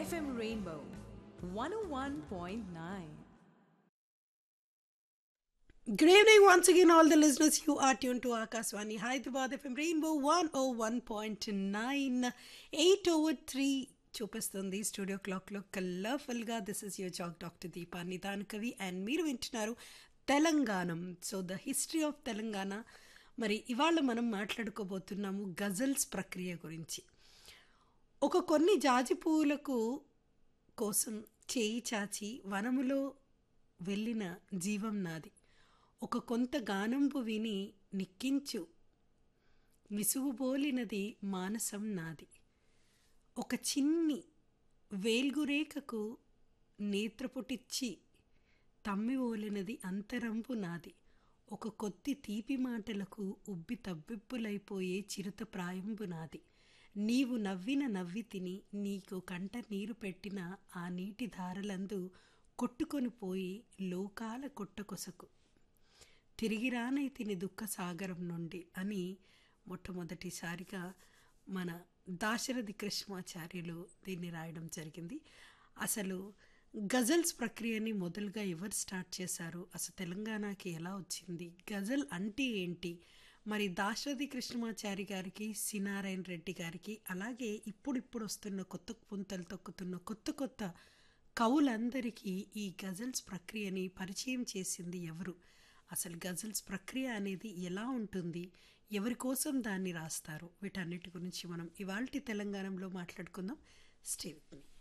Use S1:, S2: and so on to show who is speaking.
S1: FM Rainbow 101.9.
S2: Good evening once again, all the listeners. You are tuned to Akaswani Hyderabad FM Rainbow 101.9, 8 over 3 చూపిస్తుంది studio క్లాక్లో కలర్ఫుల్గా this is your chalk doctor Deepa Nidan Kavi and మీరు వింటున్నారు Telanganam so the history of Telangana మరి ఇవాళ మనం మాట్లాడుకోబోతున్నాము ghazals ప్రక్రియ గురించి ఒక కొన్ని జాజి పువ్వులకు కోసం చేయి చాచి వనములో వెళ్ళిన జీవం నాది ఒక కొంత గానంబు విని నిక్కించు విసుగుబోలినది మానసం నాది ఒక చిన్ని వేల్గురేఖకు నేత్రపుటిచ్చి తమ్మి ఓలినది అంతరంపు నాది ఒక కొత్తి తీపి మాటలకు ఉబ్బి తబ్బిబ్బులైపోయే చిరుత ప్రాయంబు నాది నీవు నవ్విన నవ్వి తిని నీకు కంట నీరు పెట్టిన ఆ నీటి ధారలందు కొట్టుకొని పోయి లోకాల కొట్టకొసకు తిరిగి రానైతిని దుఃఖ సాగరం నుండి అని మొట్టమొదటిసారిగా మన దాశరథి కృష్ణాచార్యులు దీన్ని రాయడం జరిగింది అసలు గజల్స్ ప్రక్రియని మొదలుగా ఎవరు స్టార్ట్ చేశారు అసలు తెలంగాణకి ఎలా వచ్చింది గజల్ అంటే ఏంటి మరి దాశరథి కృష్ణమాచారి గారికి సినారాయణ రెడ్డి గారికి అలాగే ఇప్పుడిప్పుడు వస్తున్న కొత్త పుంతలు తొక్కుతున్న కొత్త కొత్త కవులందరికీ ఈ గజల్స్ ప్రక్రియని పరిచయం చేసింది ఎవరు అసలు గజల్స్ ప్రక్రియ అనేది ఎలా ఉంటుంది ఎవరి కోసం దాన్ని రాస్తారు వీటన్నిటి గురించి మనం ఇవాల్టి తెలంగాణలో మాట్లాడుకుందాం స్టే విత్ మీ